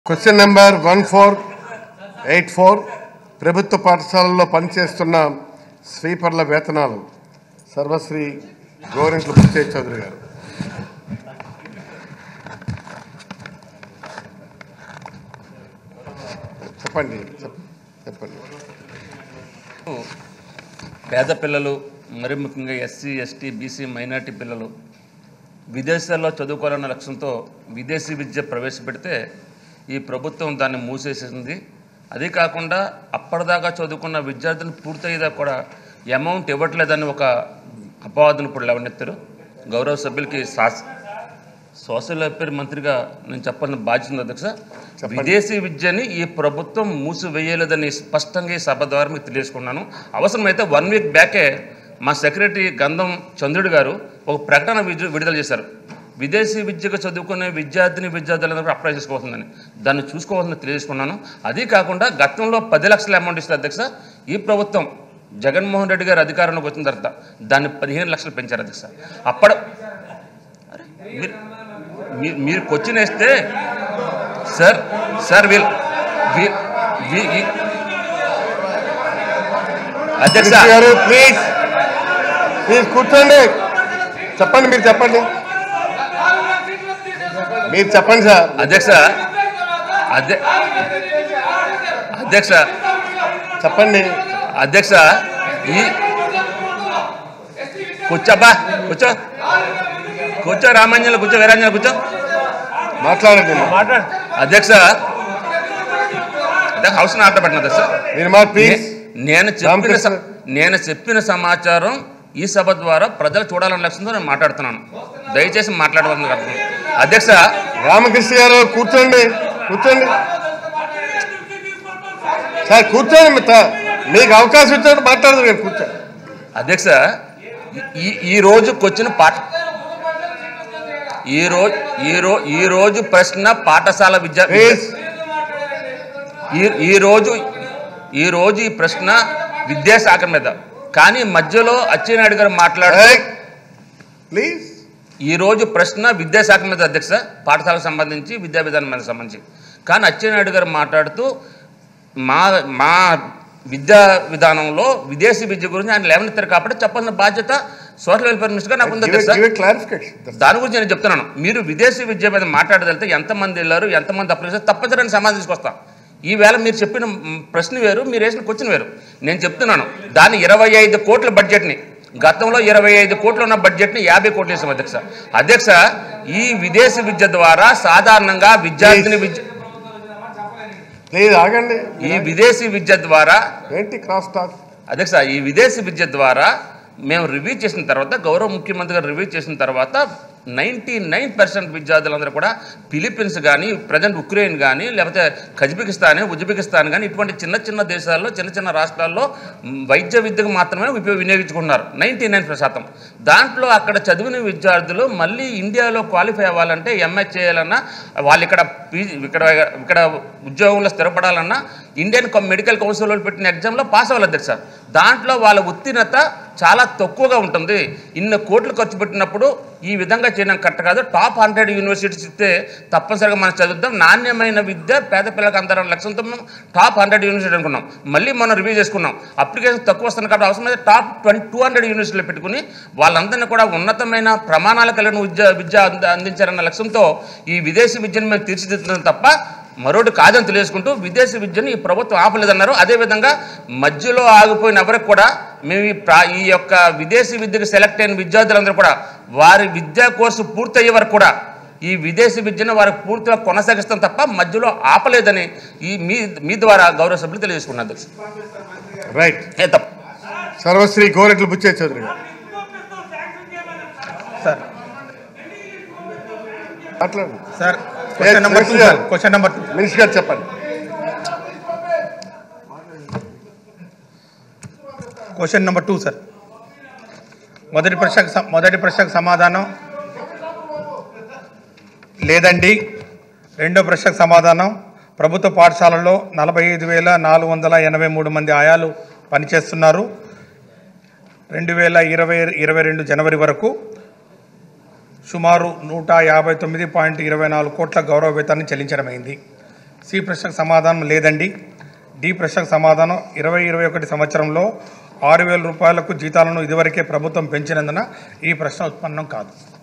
Question number one four eight four ప్రభుత్వ పాఠశాలల్లో పనిచేస్తున్న స్వీపర్ల వేతనాలు సర్వశ్రీ గోరెంట్ల బుచ్చయ్య చౌదరి గారు చెప్పండి చెప్- చెప్పండి పేద పిల్లలు మరి ముఖ్యంగా ఎస్సీ ఎస్టీ బీసీ మైనార్టీ పిల్లలు విదేశాల్లో చదువుకోవాలన్న లక్ష్యంతో విదేశీ విద్య ప్రవేశపెడితే ఈ ప్రభుత్వం దాన్ని మూసేసింది అదే కాకుండా అప్పటిదాకా చదువుకున్న విద్యార్థులు పూర్తయ్యేదాకా కూడా అమౌంట్ ఇవ్వట్లేదని ఒక అపవాదం ఇప్పుడు లేవనెత్తారు గౌరవ సభ్యులకి శాస్ సోషల్ వెల్ఫేర్ మంత్రిగా నేను చెప్పాల్సిన బాధ్యత ఉంది అధ్యక్ష విదేశీ విద్యని ఈ ప్రభుత్వం మూసివేయలేదని స్పష్టంగా ఈ సభ ద్వారా మీకు తెలియజేసుకున్నాను అవసరమైతే వన్ వీక్ బ్యాకే మా సెక్రటరీ గంధం చంద్రుడు గారు ఒక ప్రకటన విడు- విడుదల చేశారు విదేశీ విద్యకు చదువుకునే విద్యార్థిని విద్యార్థులందరూ అప్లై చేసుకోవాల్సిందని దాన్ని చూసుకోవాలని తెలియజేసుకున్నాను అది కాకుండా గతంలో పది లక్షల అమౌంట్ ఇస్తే అధ్యక్ష ఈ ప్రభుత్వం జగన్మోహన్ రెడ్డి గారు అధికారంలోకి వచ్చిన తర్వాత దాన్ని పదిహేను లక్షలు పెంచారు అధ్యక్ష అప్పటి మీరు మీ- మీరు క్వశ్చన్ వేస్తే సార్ సార్ వీల్ వీ- వీ- ఈ- అధ్యక్ష మినిస్టర్ గారు ప్లీజ్ ప్లీజ్ కూర్చోండి చెప్పండి మీరు చెప్పండి మీరు చెప్పండి సార్ అధ్యక్ష అధ్య అధ్యక్ష చెప్పండి అధ్యక్ష ఈ కూర్చోబ్బా కూర్చో కూర్చో రామాంజలి కూర్చో వీరాంజలి కూర్చో మాట్లాడండి మాట్లాడు అధ్యక్ష అధ్యక్ష హౌస్ ఆర్డర్ పెట్టిన అధ్యక్ష మీరు మా ప్లీజ్ నే- నేను చెప్పిన రామకృష్ణ. స- నేను చెప్పిన సమాచారం ఈ సభ ద్వారా ప్రజలు చూడాలన్న లక్ష్యంతో నేను మాట్లాడుతున్నాను దయచేసి మాట్లాడవలసింది అర్థం అధ్యక్ష రామకృష్ణ గారు కూర్చోండి కూర్చోండి సార్ కూర్చోండి మిత్ర మీకు అవకాశం ఇచ్చినట్టు మాట్లాడదు నేను కూర్చోండి అధ్యక్ష ఈ ఈ రోజుకి వచ్చిన పాఠ ఈ రోజు ఈ రో ఈ రోజు ప్రశ్న పాఠశాల విద్య ప్లీజ్ ఈ ఈ రోజు ఈ రోజు ఈ ప్రశ్న విద్యాశాఖ మీద కానీ మధ్యలో అచ్చెన్నాయుడు గారు మాట్లాడుతూ ప్లీజ్ ఈ రోజు ప్రశ్న విద్యాశాఖ మీద అధ్యక్ష పాఠశాలకు సంబంధించి విద్యా విధానం మీద సంబంధించి కానీ అచ్చెన్నాయుడు గారు మాట్లాడుతూ మా మా విద్యా విధానంలో విదేశీ విద్య గురించి ఆయన లేవనెత్తారు కాబట్టి చెప్పాల్సిన బాధ్యత సోషల్ వెల్ఫేర్ మినిస్టర్గా నాకు ఉంది అధ్యక్ష క్లారిఫికేషన్ దాని గురించి నేను చెప్తున్నాను మీరు విదేశీ విద్య మీద మాట్లాడదలితే ఎంతమంది వెళ్ళారు ఎంతమంది అప్లై చేశారు తప్పనిసరి సమాధానం తీసుకొస్తాం ఈవేళ మీరు చెప్పిన మ్, ప్రశ్న వేరు మీరు వేసిన క్వశ్చన్ వేరు నేను చెప్తున్నాను దాని ఇరవై ఐదు కోట్ల బడ్జెట్ని గతంలో ఇరవై ఐదు కోట్లు ఉన్న బడ్జెట్ని యాభై కోట్లు వేసాం అధ్యక్ష అధ్యక్ష ఈ విదేశీ విద్య ద్వారా సాధారణంగా విద్యార్థిని విద్య ప్లీజ్ ఆగండి ఈ విదేశీ విద్య ద్వారా ఏంటి క్రాస్ టాక్ అధ్యక్ష ఈ విదేశీ విద్య ద్వారా మేము రివ్యూ చేసిన తర్వాత గౌరవ ముఖ్యమంత్రి గారు రివ్యూ చేసిన తర్వాత నైంటీ నైన్ పర్సెంట్ విద్యార్థులందరూ కూడా ఫిలిప్పీన్స్ కానీ ప్రజెంట్ ఉక్రెయిన్ కానీ లేకపోతే కజబికిస్తాన్ ఉజ్బెకిస్తాన్ కానీ ఇటువంటి చిన్న చిన్న దేశాల్లో చిన్న చిన్న రాష్ట్రాల్లో మ్, వైద్య విద్యకు మాత్రమే ఉపయోగ వినియోగించుకుంటున్నారు నైంటీ నైన్ శాతం దాంట్లో అక్కడ చదివిన విద్యార్థులు మళ్ళీ ఇండియాలో క్వాలిఫై అవ్వాలంటే ఎంఏ చేయాలన్నా వాళ్ళు ఇక్కడ పీజీ ఇక్కడ ఇక్కడ ఉద్యోగంలో స్థిరపడాలన్నా ఇండియన్ కౌ- మెడికల్ కౌన్సిల్ వాళ్ళు పెట్టిన ఎగ్జామ్లో పాస్ అవ్వాలి అధ్యక్ష దాంట్లో వాళ్ళ ఉత్తీర్ణత చాలా తక్కువగా ఉంటుంది ఇన్ని కోట్లు ఖర్చు పెట్టినప్పుడు ఈ విధంగా చేయడం కరెక్ట్ కాదు టాప్ హండ్రెడ్ యూనివర్సిటీస్ ఇస్తే తప్పనిసరిగా మనం చదువుతాం నాణ్యమైన విద్య పేద పిల్లలకు అందరం లక్ష్యంతో మేము టాప్ హండ్రెడ్ యూనివర్సిటీ అనుకున్నాం మళ్ళీ మనం రివ్యూ చేసుకున్నాం అప్లికేషన్ తక్కువ వస్తుంది కాబట్టి అవసరమైతే టాప్ ట్వంటీ టూ హండ్రెడ్ యూనివర్సిటీలు పెట్టుకుని వాళ్ళందరినీ కూడా ఉన్నతమైన ప్రమాణాలు కలిగిన విద్య విద్య అంద- అందించారన్న లక్ష్యంతో ఈ విదేశీ విద్యను మేము తీర్చిదిద్దుతున్నాం తప్ప మరొకటి కాదని తెలియజేసుకుంటూ విదేశీ విద్యను ఈ ప్రభుత్వం ఆపలేదన్నారు అదేవిధంగా మధ్యలో ఆగిపోయిన ఎవరికి కూడా మేము ఈ ప్రా ఈ యొక్క విదేశీ విద్యకు సెలెక్ట్ అయిన విద్యార్థులందరూ కూడా వారి విద్యా కోర్సు పూర్తయ్యే వరకు కూడా ఈ విదేశీ విద్యను వారికి పూర్తిగా కొనసాగిస్తాం తప్ప మధ్యలో ఆపలేదని ఈ మీ మీ ద్వారా గౌరవ సభ్యులు తెలియజేసుకున్నారు రైట్ ఏ తప్ప సర్వశ్రీ గోరెట్ల బుచ్చయ్య చౌదరి గారు సార్ మాట్లాడండి sir question number two sir question number two minister garu చెప్పండి క్వశ్చన్ నెంబర్ టూ సార్ మొదటి ప్రశ్నకు స- మొదటి ప్రశ్నకు సమాధానం లేదండి రెండో ప్రశ్నకు సమాధానం ప్రభుత్వ పాఠశాలల్లో నలభై ఐదు వేల నాలుగు వందల ఎనభై మూడు మంది ఆయాలు పనిచేస్తున్నారు రెండు వేల ఇరవై ఇరవై రెండు జనవరి వరకు సుమారు నూట యాభై తొమ్మిది పాయింట్ ఇరవై నాలుగు కోట్ల గౌరవ వేతనాన్ని చెల్లించడమైంది సి ప్రశ్నకు సమాధానం లేదండి డి ప్రశ్నకు సమాధానం ఇరవై ఇరవై ఒకటి సంవత్సరంలో ఆరు వేల రూపాయలకు జీతాలను ఇదివరకే ప్రభుత్వం పెంచినందున ఈ ప్రశ్న ఉత్పన్నం కాదు